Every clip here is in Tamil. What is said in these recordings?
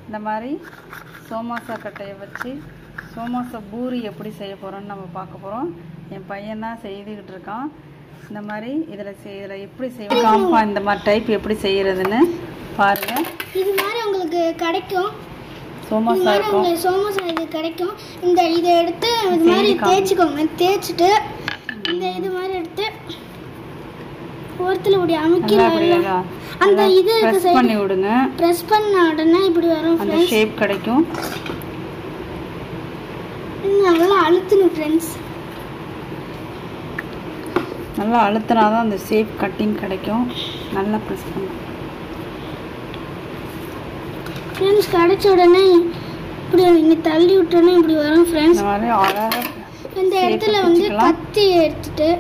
இந்த மாதிரி சோமாசா கட்டையை வச்சு சோமாசா பூரி எப்படி செய்ய போகிறோன்னு நம்ம பார்க்க போகிறோம் என் பையன் தான் செய்துக்கிட்டு இருக்கான் இந்த மாதிரி இதில் செய் இதில் எப்படி செய்ய காம்பா இந்த மாதிரி டைப் எப்படி செய்கிறதுன்னு பாருங்கள் இது மாதிரி உங்களுக்கு கிடைக்கும் இது சோமாசா மாதிரி இருக்கும் உங்களுக்கு சோமசா இது கிடைக்கும் இந்த இதை எடுத்து இது மாதிரி செய்து காமி. தேய்ச்சிக்கோங்க தேய்ச்சிட்டு இந்த இது மாதிரி எடுத்து ஓரத்தில் இப்படி அமைக்கி நல்லா இப்படி நல்லா அந்த இது ப்ரெஸ் பண்ணி விடுங்க ப்ரெஸ் பண்ண உடனே இப்படி வரும் அந்த ஃப்ரெண்ட்ஸ் ஷேப் கிடைக்கும் நல்லா அழுத்தணும் ஃப்ரெண்ட்ஸ் நல்லா அழுத்தினா தான் அந்த ஷேப் கட்டிங் கிடைக்கும் நல்லா ப்ரெஸ் பண்ணு ஃப்ரெண்ட்ஸ் கிடைச்ச உடனே இப்படி இங்கே தள்ளி விட்டோன்னே இப்படி வரும் ஃப்ரெண்ட்ஸ் இந்த மாதிரி அழகாக இந்த shape இடத்துல வந்து பிடிச்சிக்கலாம். கத்தி எடுத்துட்டு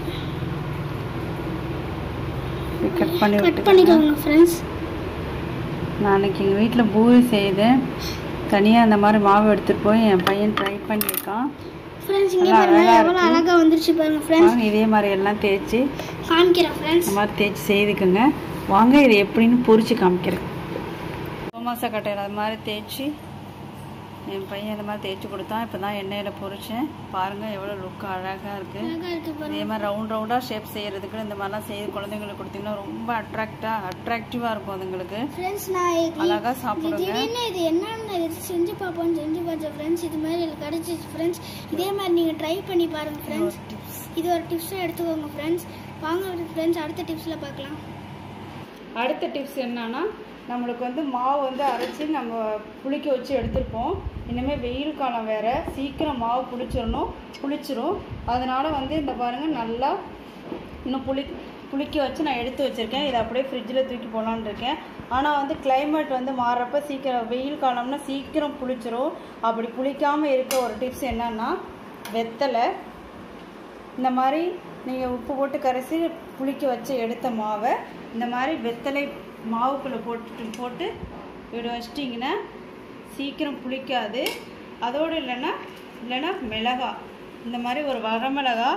கட் பண்ணி கட் விட்டுக்கோங்க பண்ணிக்கோங்க ஃப்ரெண்ட்ஸ் நான் அன்னைக்கு எங்கள் வீட்டில் பூரி செய்தேன் தனியாக அந்த மாதிரி மாவு எடுத்துகிட்டு போய் என் பையன் ட்ரை பண்ணியிருக்கான் ஃப்ரெண்ட்ஸ் இங்கே நல்லா பாருங்க அழகா எவ்வளோ இருக்கு. அழகா வந்துருச்சு பாருங்க ஃப்ரெண்ட்ஸ் வாங்க இதே மாதிரி எல்லாம் தேய்ச்சி காமிக்கிறேன் ஃப்ரெண்ட்ஸ் இந்த மாதிரி தேய்ச்சி செய்துக்குங்க வாங்க இது எப்படின்னு பொரிச்சு காமிக்கிறேன் சோமாசா கட்டையில் அது மாதிரி தேய்ச்சி என் பையன் இந்த மாதிரி தேய்ச்சி கொடுத்தான் இப்போ தான் எண்ணெயில் பொரிச்சேன் பாருங்கள் எவ்வளோ லுக் அழகாக இருக்குது அழகா இருக்கு பாருங்க இதே மாதிரி ரவுண்ட் ரவுண்டாக ஷேப் செய்கிறதுக்கு இந்த மாதிரிலாம் செய்து குழந்தைங்களுக்கு கொடுத்தீங்கன்னா ரொம்ப அட்ராக்டாக அட்ராக்டிவாக இருக்கும் அதுங்களுக்கு ஃப்ரெண்ட்ஸ் நான் இது- அழகாக இது சாப்பிடுங்க திடீர்னு இது என்னன்னு இது செஞ்சு பார்ப்போம் செஞ்சு பார்த்தேன் ஃப்ரெண்ட்ஸ் இது மாதிரி எனக்கு கிடைச்சிச்சு ஃப்ரெண்ட்ஸ் இதே மாதிரி நீங்கள் ட்ரை பண்ணி பாருங்க ஃப்ரெண்ட்ஸ் இது ஒரு டிப்ஸாக எடுத்துக்கோங்க ஃப்ரெண்ட்ஸ் வாங்க ஃப்ரெண்ட்ஸ் அடுத்த டிப்ஸில் பார்க்கலாம் அடுத்த டிப்ஸ் என்னன்னா நம்மளுக்கு வந்து மாவு வந்து அரைச்சி நம்ம புளிக்க வச்சு எடுத்திருப்போம் இனிமேல் வெயில் காலம் வேறு சீக்கிரம் மாவு புளிச்சிடணும் புளிச்சிரும் அதனால வந்து இந்த பாருங்கள் நல்லா இன்னும் புளி புளிக்க வச்சு நான் எடுத்து வச்சுருக்கேன் இதை அப்படியே ஃப்ரிட்ஜில் தூக்கி போகலான்னு இருக்கேன் ஆனால் வந்து climate வந்து மாறுறப்ப சீக்கிரம் வெயில் காலம்னா சீக்கிரம் புளிச்சிரும் அப்படி புளிக்காமல் இருக்க ஒரு டிப்ஸ் என்னன்னா வெத்தலை இந்த மாதிரி நீங்கள் உப்பு போட்டு கரைச்சி புளிக்க வச்சு எடுத்த மாவை இந்த மாதிரி வெத்தலை மாவுக்குள்ளே போட்டு போட்டு இப்படி வச்சிட்டிங்கன்னா சீக்கிரம் புளிக்காது அதோடு இல்லைன்னா இல்லைன்னா மிளகா இந்த மாதிரி ஒரு வரமிளகா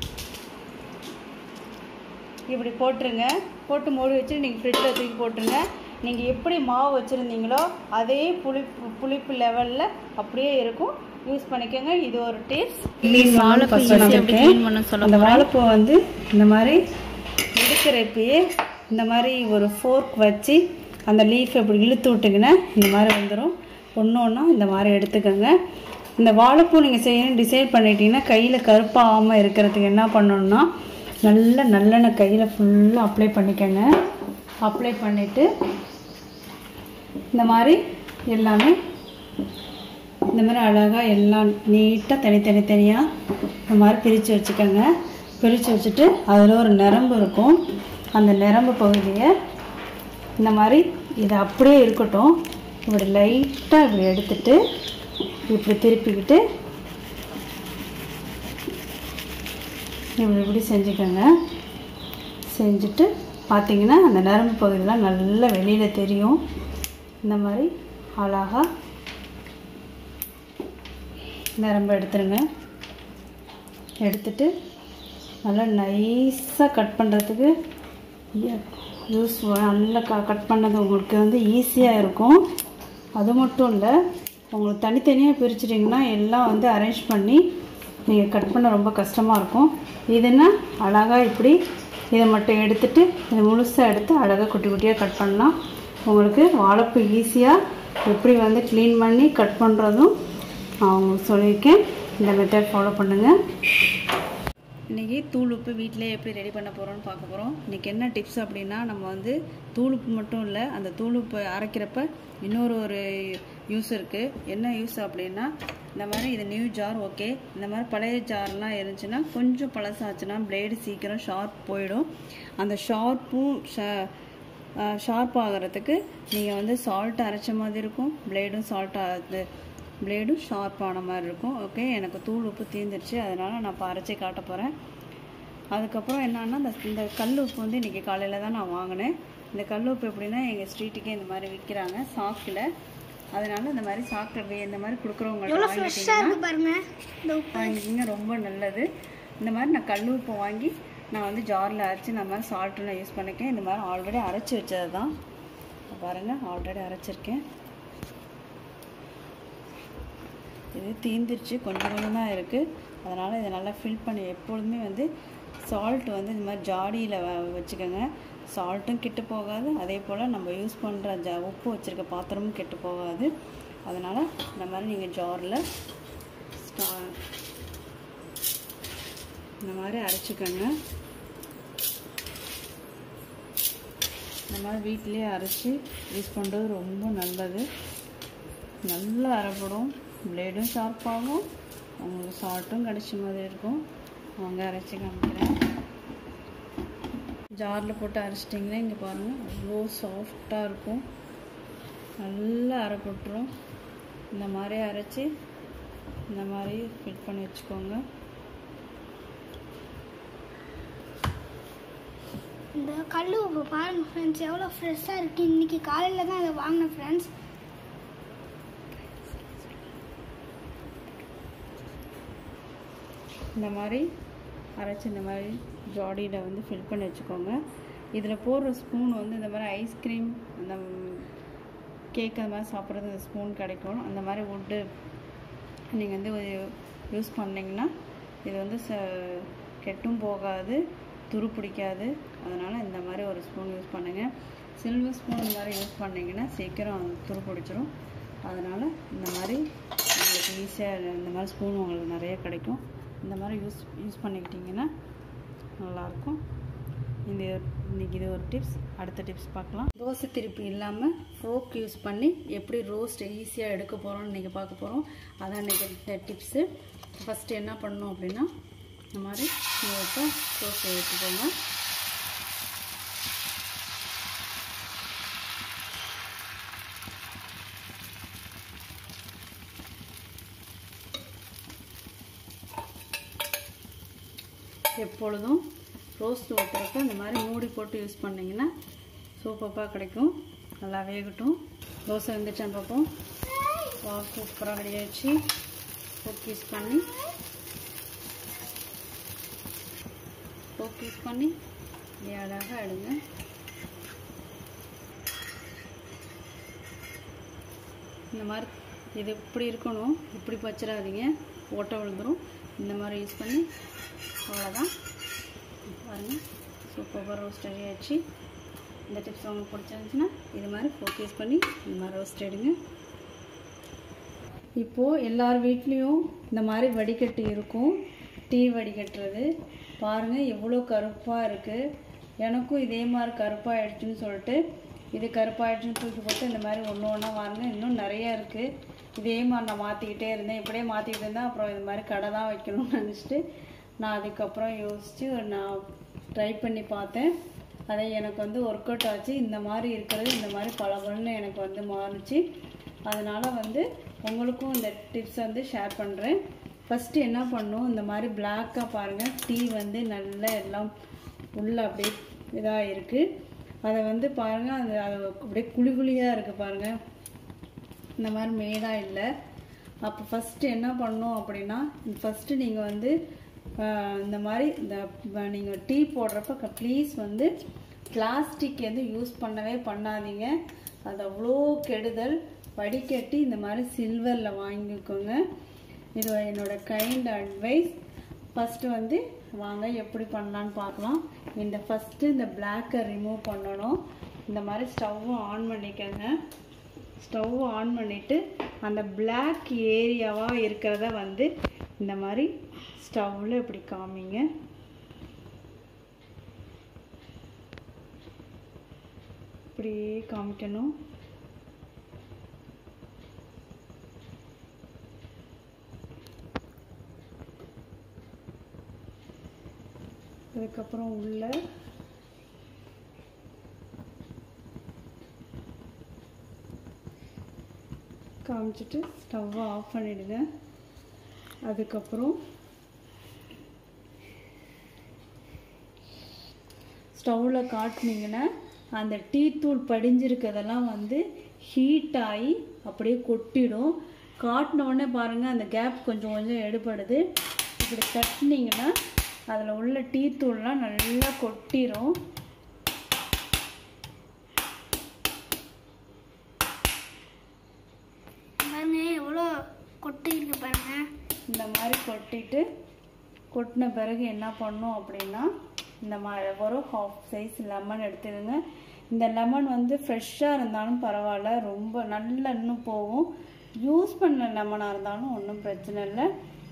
இப்படி போட்டுருங்க போட்டு மூடி வச்சு நீங்கள் ஃப்ரிட்ஜில் தூக்கி போட்டுருங்க நீங்கள் எப்படி மாவு வச்சுருந்தீங்களோ அதே புளிப்பு புளிப்பு லெவலில் அப்படியே இருக்கும் யூஸ் பண்ணிக்கோங்க இது ஒரு டிப்ஸ் வாழைப்பூ easy ஆ எப்படி clean பண்ண சொல்ல அந்த வாழைப்பூ வந்து இந்த மாதிரி எடுக்கிறப்பயே இந்த மாதிரி ஒரு ஃபோர்க் வச்சு அந்த லீஃப் இப்படி இழுத்து விட்டிங்கன்னா இந்த மாதிரி வந்துடும் ஒன்று ஒன்றா இந்த மாதிரி எடுத்துக்கோங்க இந்த வாழைப்பூ நீங்கள் செய்யணும் டிசைட் பண்ணிட்டீங்கன்னா கையில் கருப்பாகாமல் இருக்கிறதுக்கு என்ன பண்ணணும்னா நல்ல நல்லெண்ணெய் கையில் ஃபுல்லாக அப்ளை பண்ணிக்கோங்க அப்ளை பண்ணிவிட்டு இந்த மாதிரி எல்லாமே இந்த மாதிரி அழகாக எல்லாம் நீட்டாக தனித்தனி தனியாக இந்த மாதிரி பிரித்து வச்சுக்கோங்க பிரித்து வச்சுட்டு அதில் ஒரு நரம்பு இருக்கும் அந்த நரம்பு பகுதியை இந்த மாதிரி இது அப்படியே இருக்கட்டும் இப்படி லைட்டாக இப்படி எடுத்துட்டு இப்படி திருப்பிக்கிட்டு இப்படி இப்படி செஞ்சுக்கோங்க செஞ்சுட்டு பார்த்தீங்கன்னா அந்த நரம்பு பகுதியெலாம் நல்லா வெளியில் தெரியும் இந்த மாதிரி அழகாக நரம்பு எடுத்துருங்க எடுத்துட்டு நல்லா நைஸாக கட் பண்ணுறதுக்கு யூஸ் நல்லா க கட் பண்ணது உங்களுக்கு வந்து ஈஸியாக இருக்கும் அது மட்டும் இல்லை உங்களுக்கு தனித்தனியாக பிரிச்சிட்டிங்கன்னா எல்லாம் வந்து அரேஞ்ச் பண்ணி நீங்கள் கட் பண்ண ரொம்ப கஷ்டமாக இருக்கும் இதுன்னா அழகாக இப்படி இதை மட்டும் எடுத்துட்டு இதை முழுசாக எடுத்து அழகாக குட்டி குட்டியாக கட் பண்ணலாம் உங்களுக்கு வாழைப்பூ ஈஸியாக எப்படி வந்து க்ளீன் பண்ணி கட் பண்ணுறதும் நான் உங்களுக்கு சொல்லியிருக்கேன் இந்த மெத்தட் ஃபாலோ பண்ணுங்கள் இன்றைக்கி தூள் உப்பு வீட்டிலே எப்படி ரெடி பண்ண போகிறோம்னு பார்க்க போகிறோம் இன்றைக்கி என்ன டிப்ஸ் அப்படின்னா நம்ம வந்து தூள் உப்பு மட்டும் இல்லை அந்த தூள் உப்பு அரைக்கிறப்ப இன்னொரு ஒரு யூஸ் இருக்குது என்ன யூஸ் அப்படின்னா இந்த மாதிரி இது நியூ ஜார் ஓகே இந்த மாதிரி பழைய ஜார்லாம் இருந்துச்சுன்னா கொஞ்சம் பழசாச்சுன்னா பிளேடு சீக்கிரம் ஷார்ப் போயிடும் அந்த ஷார்ப்பும் ஷார்ப் ஆகிறதுக்கு நீங்கள் வந்து சால்ட் அரைச்ச மாதிரி இருக்கும் பிளேடும் சால்ட் ஆகுது பிளேடும் ஷார்ப்பான மாதிரி இருக்கும் ஓகே எனக்கு தூள் உப்பு தீர்ந்துருச்சு அதனால் நான் இப்போ அரைச்சி காட்ட போகிறேன் அதுக்கப்புறம் என்னன்னா இந்த இந்த கல் உப்பு வந்து இன்றைக்கி காலையில் தான் நான் வாங்கினேன் இந்த கல் உப்பு எப்படின்னா எங்கள் ஸ்ட்ரீட்டுக்கே இந்த மாதிரி விற்கிறாங்க சாக்கில் அதனால இந்த மாதிரி சாக்கில் இந்த மாதிரி கொடுக்குறவங்கள்ட்ட ஃப்ரெஷ்ஷாக வாங்கிட்டீங்கன்னா இருக்கு பாருங்க இந்த உப்பு வாங்கிக்கிங்க ரொம்ப நல்லது இந்த மாதிரி நான் கல் உப்பு வாங்கி நான் வந்து ஜாரில் அரைச்சி இந்த மாதிரி சால்ட்டு நான் யூஸ் பண்ணிக்கேன் இந்த மாதிரி ஆல்ரெடி அரைச்சி வச்சது தான் பாருங்கள் ஆல்ரெடி அரைச்சிருக்கேன் இது தீந்துருச்சு கொஞ்சம் கொஞ்சம் தான் இருக்குது அதனால் இதை நல்லா ஃபில் பண்ணி எப்பொழுதுமே வந்து சால்ட் வந்து இந்த மாதிரி ஜாடியில் வச்சுக்கோங்க சால்ட்டும் கெட்டு போகாது அதே போல் நம்ம யூஸ் பண்ணுற ஜ உப்பு வச்சுருக்க பாத்திரமும் கெட்டு போகாது அதனால் இந்த மாதிரி நீங்கள் ஜாரில் ஸ்டா இந்த மாதிரி அரைச்சிக்கோங்க இந்த மாதிரி வீட்டிலே அரைச்சி யூஸ் பண்ணுறது ரொம்ப நல்லது நல்லா அரைப்படும் பிளேடும் ஷார்ப்பாகும் உங்களுக்கு சால்ட்டும் கிடைச்ச மாதிரி இருக்கும் அவங்க அரைச்சி காமிக்கிறேன் ஜாரில் போட்டு அரைச்சிட்டிங்கன்னா இங்கே பாருங்கள் அவ்வளோ சாஃப்டாக இருக்கும் நல்லா அரைப்பட்டுரும் இந்த மாதிரி அரைச்சி இந்த மாதிரி ஃபிட் பண்ணி வச்சுக்கோங்க இந்த கல் உப்பு பாருங்க ஃப்ரெண்ட்ஸ் எவ்வளோ ஃப்ரெஷ்ஷாக இருக்குது இன்னைக்கு காலையில் தான் அதை வாங்கினேன் ஃப்ரெண்ட்ஸ் இந்த மாதிரி அரைச்சி இந்த மாதிரி ஜாடியில் வந்து ஃபில் பண்ணி வச்சுக்கோங்க இதில் போடுற ஸ்பூன் வந்து இந்த மாதிரி ஐஸ்கிரீம் அந்த கேக் அந்த மாதிரி சாப்பிட்றது இந்த ஸ்பூன் கிடைக்கும் அந்த மாதிரி வுட்டு நீங்கள் வந்து யூஸ் பண்ணிங்கன்னா இது வந்து ச கெட்டும் போகாது துரு பிடிக்காது அதனால் இந்த மாதிரி ஒரு ஸ்பூன் யூஸ் பண்ணுங்கள் சில்வர் ஸ்பூன் இந்த மாதிரி யூஸ் பண்ணிங்கன்னா சீக்கிரம் துரு பிடிச்சிரும் அதனால் இந்த மாதிரி உங்களுக்கு ஈஸியாக இந்த மாதிரி ஸ்பூன் உங்களுக்கு நிறைய கிடைக்கும் இந்த மாதிரி யூஸ் யூஸ் பண்ணிக்கிட்டிங்கன்னா நல்லாயிருக்கும் இந்த இன்னைக்கு இது ஒரு டிப்ஸ் அடுத்த டிப்ஸ் பார்க்கலாம் தோசை திருப்பி இல்லாமல் ஃபோக் யூஸ் பண்ணி எப்படி ரோஸ்ட் ஈஸியாக எடுக்க போகிறோம்னு இன்றைக்கி பார்க்க போகிறோம் அதான் இன்றைக்கி இந்த டிப்ஸு ஃபஸ்ட்டு என்ன பண்ணணும் அப்படின்னா இந்த மாதிரி இப்போ ரோஸ்ட் எடுத்துக்கோங்க எப்பொழுதும் ரோஸ்ட் ஊற்றுறப்ப இந்த மாதிரி மூடி போட்டு யூஸ் பண்ணிங்கன்னா சூப்பராக கிடைக்கும் நல்லா வேகட்டும் தோசை வந்துச்சான்னு பார்ப்போம் வா சூப்பராக ரெடி ஆயிடுச்சு ஃபோக் யூஸ் பண்ணி ஃபோக் யூஸ் பண்ணி இப்படி அழகாக எடுங்க இந்த மாதிரி இது இப்படி இருக்கணும் இப்படி பச்சிடாதீங்க ஓட்டை விழுந்துடும் இந்த மாதிரி யூஸ் பண்ணி அவ்வளோதான் பாருங்கள் சூப்பராக ரோஸ்ட் ரெடி ஆச்சு இந்த டிப்ஸ் உங்களுக்கு பிடிச்சிருந்துச்சுன்னா இது மாதிரி ஃபோக்கஸ் பண்ணி இந்த மாதிரி ரோஸ்ட் எடுங்க இப்போது எல்லார் வீட்லேயும் இந்த மாதிரி வடிகட்டு இருக்கும் டீ வடிகட்டுறது பாருங்கள் எவ்வளோ கருப்பாக இருக்குது எனக்கும் இதே மாதிரி கருப்பாகிடுச்சுன்னு சொல்லிட்டு இது கருப்பாயிடுச்சுன்னு தூக்கி போட்டு இந்த மாதிரி ஒன்று ஒன்றா வாங்க இன்னும் நிறைய இருக்குது இதே மாதிரி நான் மாற்றிக்கிட்டே இருந்தேன் இப்படியே மாற்றிக்கிட்டு இருந்தேன் அப்புறம் இது மாதிரி கடை தான் வைக்கணும்னு நினச்சிட்டு நான் அதுக்கப்புறம் யோசித்து நான் ட்ரை பண்ணி பார்த்தேன் அதை எனக்கு வந்து ஒர்க் அவுட் ஆச்சு இந்த மாதிரி இருக்கிறது இந்த மாதிரி பளபளன்னு எனக்கு வந்து மாறுச்சு அதனால் வந்து உங்களுக்கும் இந்த டிப்ஸ் வந்து ஷேர் பண்ணுறேன் ஃபஸ்ட்டு என்ன பண்ணும் இந்த மாதிரி பிளாக்காக பாருங்கள் டீ வந்து நல்லா எல்லாம் உள்ள அப்படியே இதாக இருக்குது அதை வந்து பாருங்கள் அது அது அப்படியே குழி குழியாக இருக்குது பாருங்கள் இந்த மாதிரி மேடாக இல்லை அப்போ ஃபஸ்ட்டு என்ன பண்ணணும் அப்படின்னா ஃபஸ்ட்டு நீங்கள் வந்து ஆஹ், இந்த மாதிரி இந்த நீங்கள் டீ போடுறப்ப ப்ளீஸ் வந்து பிளாஸ்டிக் எதுவும் யூஸ் பண்ணவே பண்ணாதீங்க அது அவ்வளோ கெடுதல் வடிகட்டி இந்த மாதிரி சில்வரில் வாங்கிக்கோங்க இது என்னோட கைண்ட் அட்வைஸ் ஃபஸ்ட்டு வந்து வாங்க எப்படி பண்ணலான்னு பார்க்கலாம் இந்த ஃபஸ்ட்டு இந்த பிளாக்கை ரிமூவ் பண்ணணும் இந்த மாதிரி ஸ்டவ்வும் ஆன் பண்ணிக்கோங்க ஸ்டவ் ஆன் பண்ணிவிட்டு அந்த பிளாக் ஏரியாவாக இருக்கிறத வந்து இந்த மாதிரி ஸ்டவ்வில் இப்படி காமிங்க இப்படியே காமிக்கணும் அதுக்கப்புறம் உள்ள காமிச்சிட்டு ஸ்டவ்வை ஆஃப் பண்ணிடுங்க அதுக்கப்புறம் ஸ்டவ்வில் காட்டினீங்கன்னா அந்த டீ தூள் படிஞ்சிருக்கிறதெல்லாம் வந்து ஹீட் ஆகி அப்படியே கொட்டிடும் காட்டின உடனே பாருங்கள் அந்த கேப் கொஞ்சம் கொஞ்சம் எடுபடுது இப்படி தட்டினீங்கன்னா அதில் உள்ள டீ தூள்லாம் நல்லா கொட்டிடும் பாருங்க எவ்வளோ கொட்டிருக்கு பாருங்க இந்த மாதிரி கொட்டிட்டு கொட்டின பிறகு என்ன பண்ணோம் அப்படின்னா இந்த மாதிரி ஒரு ஹாஃப் சைஸ் லெமன் எடுத்துடுங்க இந்த லெமன் வந்து ஃப்ரெஷ்ஷாக இருந்தாலும் பரவாயில்ல ரொம்ப நல்ல இன்னும் போகும் யூஸ் பண்ண லெமனாக இருந்தாலும் ஒன்றும் பிரச்சனை இல்லை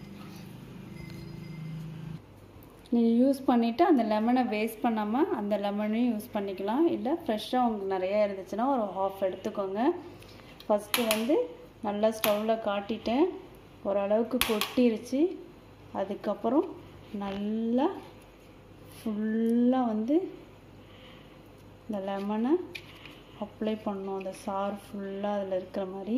நீங்கள் யூஸ் பண்ணிவிட்டு அந்த லெமனை வேஸ்ட் பண்ணாமல் அந்த லெமனையும் யூஸ் பண்ணிக்கலாம் இல்லை ஃப்ரெஷ்ஷாக உங்களுக்கு நிறையா இருந்துச்சுன்னா ஒரு ஹாஃப் எடுத்துக்கோங்க ஃபஸ்ட்டு வந்து நல்லா ஸ்டவ்வில் காட்டிட்டேன் ஓரளவுக்கு கொட்டிருச்சு அதுக்கப்புறம் நல்லா ஃபுல்லாக வந்து இந்த லெமனை அப்ளை பண்ணோம் அந்த சாறு ஃபுல்லாக அதில் இருக்கிற மாதிரி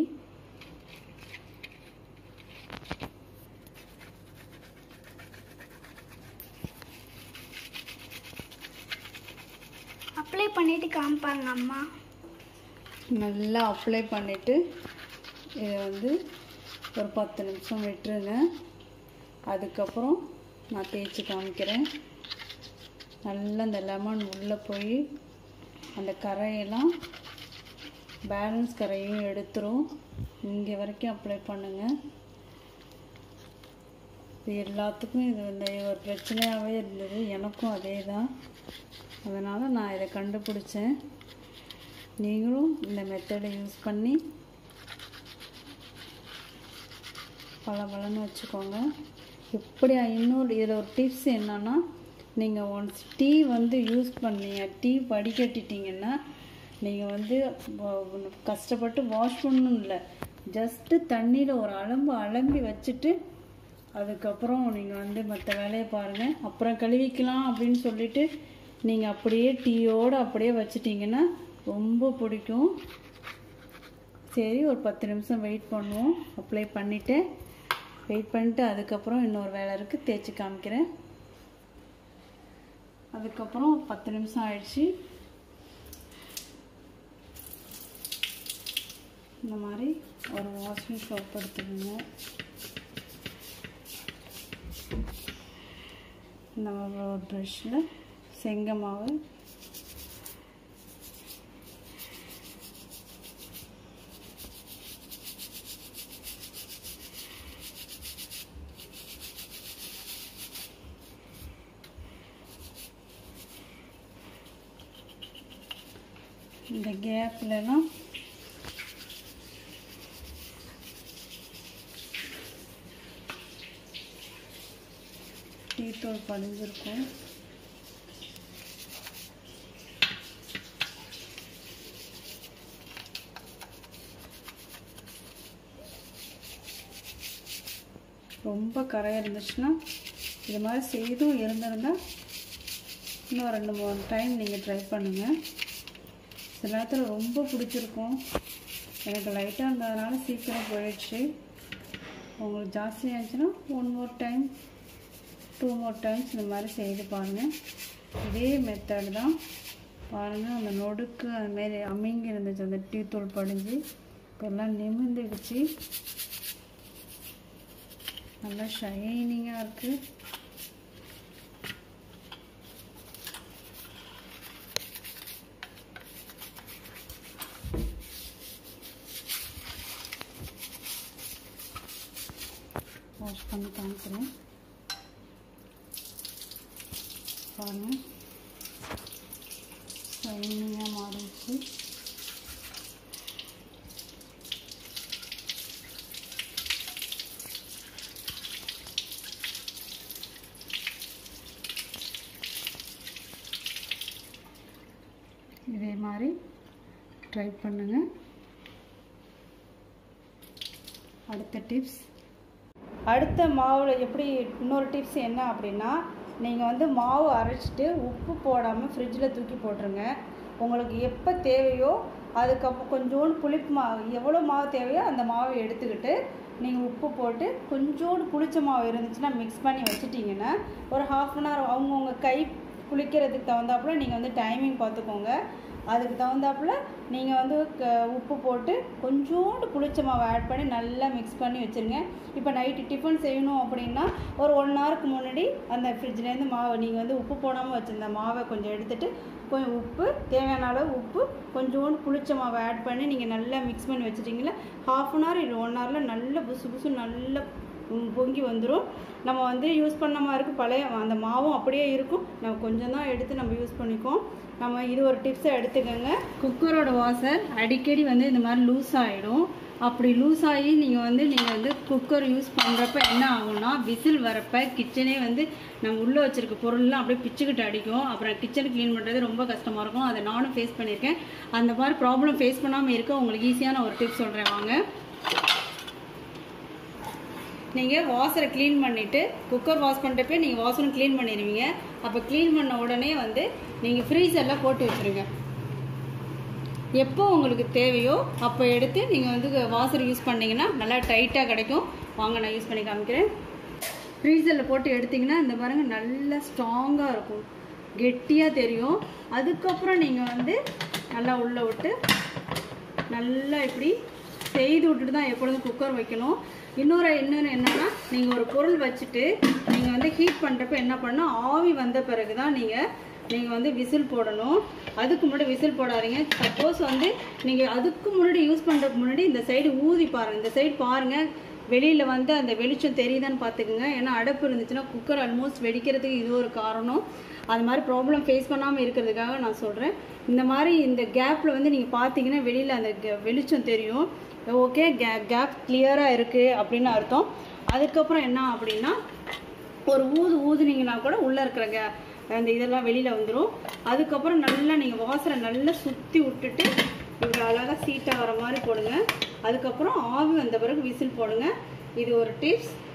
அப்ளை பண்ணிட்டு காமிப்பாங்க அம்மா நல்லா அப்ளை பண்ணிவிட்டு இதை வந்து ஒரு பத்து நிமிஷம் விட்டுருங்க அதுக்கப்புறம் நான் தேய்ச்சி காமிக்கிறேன் நல்லா இந்த லெமன் உள்ளே போய் அந்த கரையெல்லாம் பேலன்ஸ் கரையும் எடுத்துரும் இங்கே வரைக்கும் அப்ளை பண்ணுங்கள் இது எல்லாத்துக்கும் இது இந்த ஒரு பிரச்சனையாகவே இருந்தது எனக்கும் அதே தான் அதனால் நான் இதை கண்டுபிடிச்சேன் நீங்களும் இந்த மெத்தடை யூஸ் பண்ணி பல பலன்னு வச்சுக்கோங்க எப்படி இன்னொரு இதில் ஒரு டிப்ஸ் என்னன்னா நீங்கள் ஒன்ஸ் டீ வந்து யூஸ் பண்ணீங்க டீ வடிகட்டிட்டீங்கன்னா நீங்கள் வந்து வ- கஷ்டப்பட்டு வாஷ் பண்ணணும் இல்லை ஜஸ்ட்டு தண்ணியில் ஒரு அலம்பு அலம்பி வச்சுட்டு அதுக்கப்புறம் நீங்கள் வந்து மற்ற வேலையை பாருங்கள் அப்புறம் கழுவிக்கலாம் அப்படின்னு சொல்லிட்டு நீங்கள் அப்படியே டீயோடு அப்படியே வச்சிட்டிங்கன்னா ரொம்ப பிடிக்கும் சரி ஒரு பத்து நிமிஷம் வெயிட் பண்ணுவோம் அப்ளை பண்ணிவிட்டு வெயிட் பண்ணிட்டு அதுக்கப்புறம் இன்னொரு வேலை இருக்குது தேய்ச்சி காமிக்கிறேன் அதுக்கப்புறம் பத்து நிமிஷம் ஆயிடுச்சு இந்த மாதிரி ஒரு வாஷிங் சோப் எடுத்துக்கோங்க இந்த மாதிரி ஒரு ப்ரஷ்ஷில் செங்க மாவு இந்த கேப்லலாம் டீத்தூள் படிஞ்சிருக்கும் ரொம்ப கரை இருந்துச்சுன்னா இது மாதிரி செய்தும் இருந்திருந்தால் இன்னும் ரெண்டு மூணு டைம் நீங்கள் ட்ரை பண்ணுங்கள் சில நேரத்தில் ரொம்ப பிடிச்சிருக்கும் எனக்கு லைட்டாக இருந்ததுனால சீக்கிரம் போயிடுச்சு உங்களுக்கு ஜாஸ்தியாக இருந்துச்சுன்னா one more time two more times இந்த மாதிரி செய்து பாருங்கள் இதே மெத்தட் தான் பாருங்கள் அந்த நொடுக்கு அதுமாரி அமிங்கி இருந்துச்சு அந்த டீ தூள் படிஞ்சு இப்போ எல்லாம் நிமிர்ந்துடுச்சு நல்லா ஷைனிங்காக இருக்குது வாஷ் பண்ணி காமிக்கிறேன் பாருங்கள் ஷைனிங்காக மாறிடுச்சு இதே மாதிரி ட்ரை பண்ணுங்கள் அடுத்த டிப்ஸ் அடுத்த மாவில் எப்படி இன்னொரு டிப்ஸ் என்ன அப்படின்னா நீங்கள் வந்து மாவு அரைச்சிட்டு உப்பு போடாமல் ஃப்ரிட்ஜில் தூக்கி போட்டுருங்க உங்களுக்கு எப்போ தேவையோ அதுக்கப்புறம் கொஞ்சோண்டு புளிப்பு மாவு எவ்வளோ மாவு தேவையோ அந்த மாவை எடுத்துக்கிட்டு நீங்கள் உப்பு போட்டு கொஞ்சோண்டு புளிச்ச மாவு இருந்துச்சுன்னா மிக்ஸ் பண்ணி வச்சுட்டிங்கன்னா ஒரு ஹாஃப் அன் ஹவர் அவங்கவுங்க கை புளிக்கிறதுக்கு தகுந்தாப்புல நீங்கள் வந்து டைமிங் பார்த்துக்கோங்க அதுக்கு தகுந்தாப்புல நீங்கள் வந்து க- உப்பு போட்டு கொஞ்சோண்டு புளிச்ச மாவை ஆட் பண்ணி நல்லா மிக்ஸ் பண்ணி வச்சுருங்க இப்போ நைட்டு டிஃபன் செய்யணும் அப்படின்னா ஒரு ஒன் ஹவருக்கு முன்னாடி அந்த ஃப்ரிட்ஜ்லேருந்து மாவை நீங்கள் வந்து உப்பு போடாமல் வச்சுருந்த மாவை கொஞ்சம் எடுத்துட்டு கொஞ்சம் உப்பு தேவையான அளவு உப்பு கொஞ்சோண்டு புளிச்ச மாவை ஆட் பண்ணி நீங்கள் நல்லா மிக்ஸ் பண்ணி வச்சுட்டிங்களா ஹாஃப் அன் ஹவர் இல்லை ஒன் ஹவரில் நல்ல புசு புசு நல்ல ம், பொங்கி வந்துடும் நம்ம வந்து யூஸ் பண்ண மாதிரி இருக்கும் பழைய அந்த மாவும் அப்படியே இருக்கும் நம்ம கொஞ்சம் தான் எடுத்து நம்ம யூஸ் பண்ணிக்குவோம் நம்ம இது ஒரு டிப்ஸை எடுத்துக்கோங்க குக்கரோட வாசர் அடிக்கடி வந்து இந்த மாதிரி லூஸ் ஆகிடும் அப்படி லூஸ் ஆகி நீங்கள் வந்து நீங்கள் வந்து குக்கர் யூஸ் பண்ணுறப்ப என்ன ஆகும்னா விசில் வரப்ப கிச்சனே வந்து நம்ம உள்ளே வச்சுருக்க பொருள்லாம் அப்படியே பிச்சுக்கிட்டு அடிக்கும் அப்புறம் கிச்சன் க்ளீன் பண்ணுறது ரொம்ப கஷ்டமாக இருக்கும் அதை நானும் ஃபேஸ் பண்ணியிருக்கேன் அந்த மாதிரி ப்ராப்ளம் ஃபேஸ் பண்ணாமல் இருக்க உங்களுக்கு ஈஸியான ஒரு டிப்ஸ் சொல்கிறேன் வாங்க நீங்கள் வாசரை க்ளீன் பண்ணிவிட்டு குக்கர் வாஷ் பண்ணுறப்ப நீங்கள் வாசரும் க்ளீன் பண்ணிடுவீங்க அப்போ க்ளீன் பண்ண உடனே வந்து நீங்கள் ஃப்ரீசரில் போட்டு வச்சுருங்க எப்போ உங்களுக்கு தேவையோ அப்போ எடுத்து நீங்கள் வந்து வாசர் யூஸ் பண்ணீங்கன்னா நல்லா டைட்டாக கிடைக்கும் வாங்க நான் யூஸ் பண்ணி காமிக்கிறேன் ஃப்ரீசரில் போட்டு எடுத்தீங்கன்னா இந்த பாருங்க நல்லா ஸ்ட்ராங்காக இருக்கும் கெட்டியாக தெரியும் அதுக்கப்புறம் நீங்கள் வந்து நல்லா உள்ளே விட்டு நல்லா இப்படி செய்து விட்டுட்டு தான் எப்பொழுதும் குக்கர் வைக்கணும் இன்னொரு இன்னொன்று என்னன்னா நீங்கள் ஒரு பொருள் வச்சுட்டு நீங்கள் வந்து ஹீட் பண்ணுறப்ப என்ன பண்ணணும் ஆவி வந்த பிறகு தான் நீங்கள் நீங்கள் வந்து விசில் போடணும் அதுக்கு முன்னாடி விசில் போடாதீங்க சப்போஸ் வந்து நீங்கள் அதுக்கு முன்னாடி யூஸ் பண்ணுறதுக்கு முன்னாடி இந்த சைடு ஊதி பாருங்கள் இந்த சைடு பாருங்கள் வெளியில் வந்து அந்த வெளிச்சம் தெரியுதான்னு பார்த்துக்குங்க ஏன்னா அடப்பு இருந்துச்சுன்னா குக்கர் ஆல்மோஸ்ட் வெடிக்கிறதுக்கு இது ஒரு காரணம் அது மாதிரி ப்ராப்ளம் ஃபேஸ் பண்ணாமல் இருக்கிறதுக்காக நான் சொல்கிறேன் இந்த மாதிரி இந்த கேப்பில் வந்து நீங்கள் பார்த்தீங்கன்னா வெளியில் அந்த கெ- வெளிச்சம் தெரியும் ஓகே கே கேப் கிளியராக இருக்குது அப்படின்னு அர்த்தம் அதுக்கப்புறம் என்ன அப்படின்னா ஒரு ஊது ஊதுனீங்கன்னா கூட உள்ளே இருக்கிற கே அந்த இதெல்லாம் வெளியில் வந்துடும் அதுக்கப்புறம் நல்லா நீங்கள் வாசரை நல்லா சுற்றி விட்டுட்டு இப்படி அழகாக சீட்டாக வர மாதிரி போடுங்க அதுக்கப்புறம் ஆவி வந்த பிறகு விசில் போடுங்க இது ஒரு டிப்ஸ்